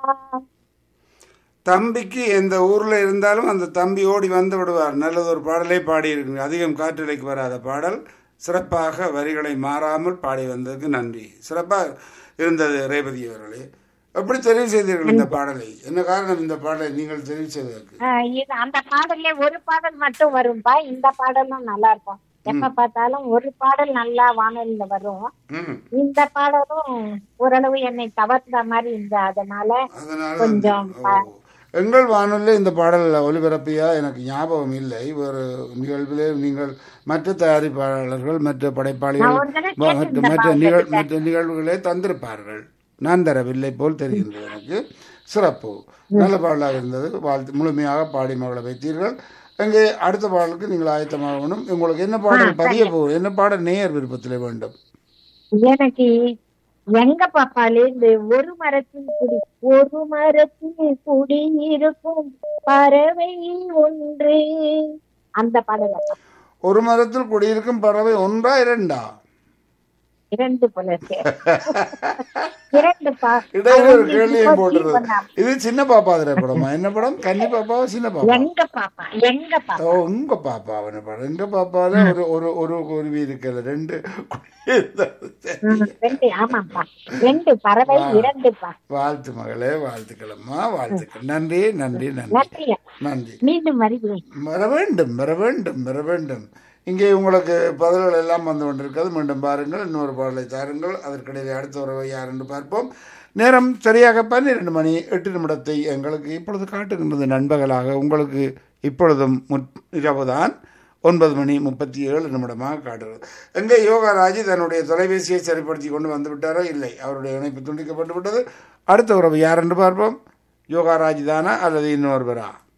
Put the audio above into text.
தம்பிக்கு எந்த ஊர்ல இருந்தாலும் அந்த தம்பி ஓடி வந்து விடுவார் நல்லது ஒரு பாடலை பாடியிருக்குங்க அதிகம் காற்றலைக்கு வராத பாடல் சிறப்பாக வரிகளை மாறாமல் பாடி வந்ததுக்கு நன்றி சிறப்பாக இருந்தது ரேவதி அவர்களே எப்படி தெரிவு செய்தீர்கள் இந்த பாடலை என்ன காரணம் இந்த பாடலை நீங்கள் தெரிவு செய்ததற்கு ஆஹ் இது அந்த பாடல்ல ஒரு பாடல் மட்டும் வரும்பா இந்த பாடலும் நல்லா இருக்கும் எப்ப பார்த்தாலும் ஒரு பாடல் நல்லா வானொலியில வரும் ம் இந்த பாடலும் ஓரளவு என்னை கவர்ந்த மாதிரி இருந்த அதனால அதனால கொஞ்சம் ஓ. எங்கள் வானொலியில் இந்த பாடல் ஒலிபரப்பியா எனக்கு ஞாபகம் இல்லை ஒரு நிகழ்விலே நீங்கள் மற்ற தயாரிப்பாளர்கள் மற்ற படைப்பாளிகள் நான் ஒரு தடவை மற்ற கேட்டிருந்தேன் மற்ற அவங்க நிகழ் கிட்ட. மற்ற நிகழ்வுகளே தந்திருப்பார்கள் நான் தரவில்லை போல் தெரிகின்றது எனக்கு சிறப்பு நல்ல பாடலாக இருந்தது வாழ்த்து முழுமையாக பாடி மகளை வைத்தீர்கள் அங்கே அடுத்த பாடலுக்கு நீங்கள் ஆயத்தமாகணும் உங்களுக்கு என்ன பாடல் பதிய போ என்ன பாடல் நேயர் விருப்பத்திலே வேண்டும் எனக்கு எங்க பாப்பாலே இந்த ஒரு மரத்தின் குடி ஒரு மரத்தின் குடி இருக்கும் பறவை ஒன்று அந்த பாடல் அப்பா. ஒரு மரத்தில் குடியிருக்கும் பறவை ஒன்றா இரண்டா இரண்டு போல இருக்கு. இரண்டு பா இடையில ஒரு அது கேள்வியை இப்போ போட்டுருது ஜீவனா. இது சின்ன பாப்பா திரைப்படமா என்ன படம் கன்னி பாப்பாவா சின்ன பாப்பா எங்க பாப்பா எங்க பாப்பா ஓ உங்க பாப்பா அவன படம் எங்க பாப்பால ஒரு ஒரு ஒரு குருவி இருக்குல்ல ரெண்டு குருவி இருந்தது. ம், ரெண்டு ஆமாப்பா ரெண்டு பறவை இரண்டு பா வாழ்த்து மகளே வாழ்த்துக்களம்மா வாழ்த்துக்கள் நன்றி நன்றி நன்றி நன்றியா நன்றி மீண்டும் வருகிறேன் வர வேண்டும் வர வேண்டும் வர வேண்டும் இங்கே உங்களுக்கு பதில்கள் எல்லாம் வந்து கொண்டிருக்கிறது மீண்டும் பாருங்கள் இன்னொரு பாடலை தாருங்கள் அதற்கிடையே அடுத்த உறவை யார் என்று பார்ப்போம் நேரம் சரியாக பன்னிரண்டு மணி எட்டு நிமிடத்தை எங்களுக்கு இப்பொழுது காட்டுகின்றது நண்பகலாக உங்களுக்கு இப்பொழுதும் முற் இரவுதான் ஒன்பது மணி முப்பத்தி ஏழு நிமிடமாக காட்டுகிறது எங்கே யோகாராஜி தன்னுடைய தொலைபேசியை சரிப்படுத்தி கொண்டு வந்து விட்டாரோ இல்லை அவருடைய இணைப்பு துண்டிக்கப்பட்டு விட்டது அடுத்த உறவு யார் என்று பார்ப்போம் யோகாராஜ் தானா அல்லது இன்னொருவரா